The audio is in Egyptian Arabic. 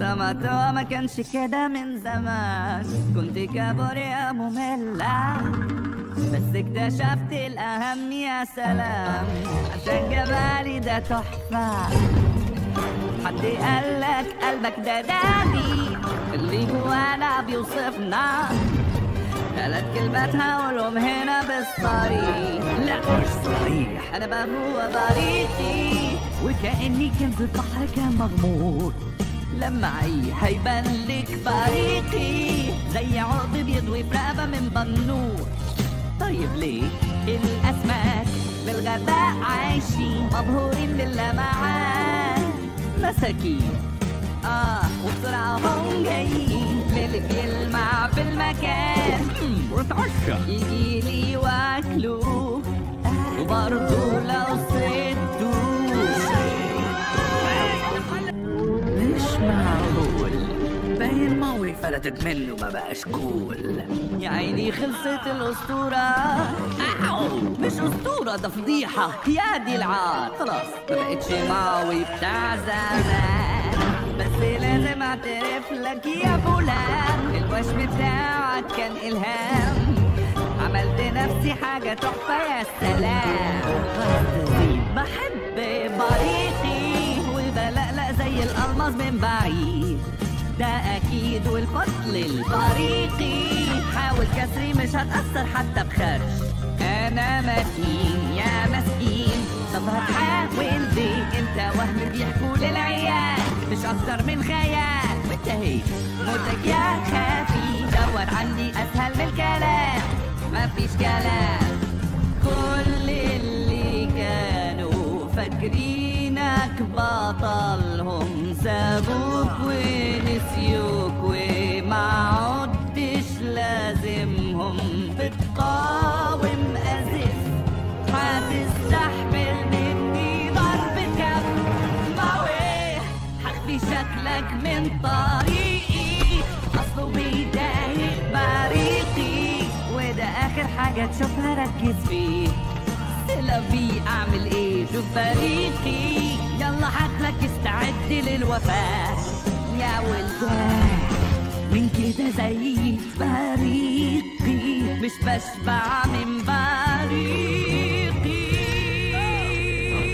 طماطم ما كانش كده من زمان كنت كابوريا مملة بس اكتشفت الأهم يا سلام عشان جمالي ده تحفة حد قالك قلبك ده دادي اللي جوانا بيوصفنا ثلاث كلمات هقولهم هنا بالصريح لا مش صريح انا بقى هو طريقي وكاني كنز البحر كان مغمور لمعي هيبان لك فريقي زي عقد بيضوي في رقبه من بنور طيب ليه الاسماك بالغباء عايشين مبهورين باللمعان مساكين اه وبسرعه هم جايين للي بيلمع في المكان واتعشى يجي لي واكله وبرضه لو صدته مش معقول باين ماوي فلتت منه ما بقاش كول يا عيني خلصت الاسطورة أو مش اسطورة ده فضيحة يا دي العار خلاص ما بقتش ماوي بتاع زمان بس لازم اعترف لك يا فلان الوشم بتاعك كان الهام عملت نفسي حاجة تحفة يا سلام بحب بريقي وبلقلق زي الألماس من بعيد ده أكيد والفضل الفريقي حاول كسري مش هتأثر حتى بخرش أنا متين يا مسكين طب هتحاول ليه انت وهم بيحكوا للعيال مش أكتر من خيال وانتهيت موتك يا خافي دور عندي أسهل من الكلام مفيش كلام كل اللي كانوا فاكرينك بطلهم سابوك ونسيوك وما عدتش لازمهم بتقاوم أزف هتستحمل مني ضربة كف مويه هخفي شكلك من طريقي أصله بيضايق بريقي وده آخر حاجة تشوفها ركز فيه سلبي أعمل إيه شوف فريقي يلا حقلك استعد للوفاة يا ولدان من كده زي فريقي مش بشبع من بريقي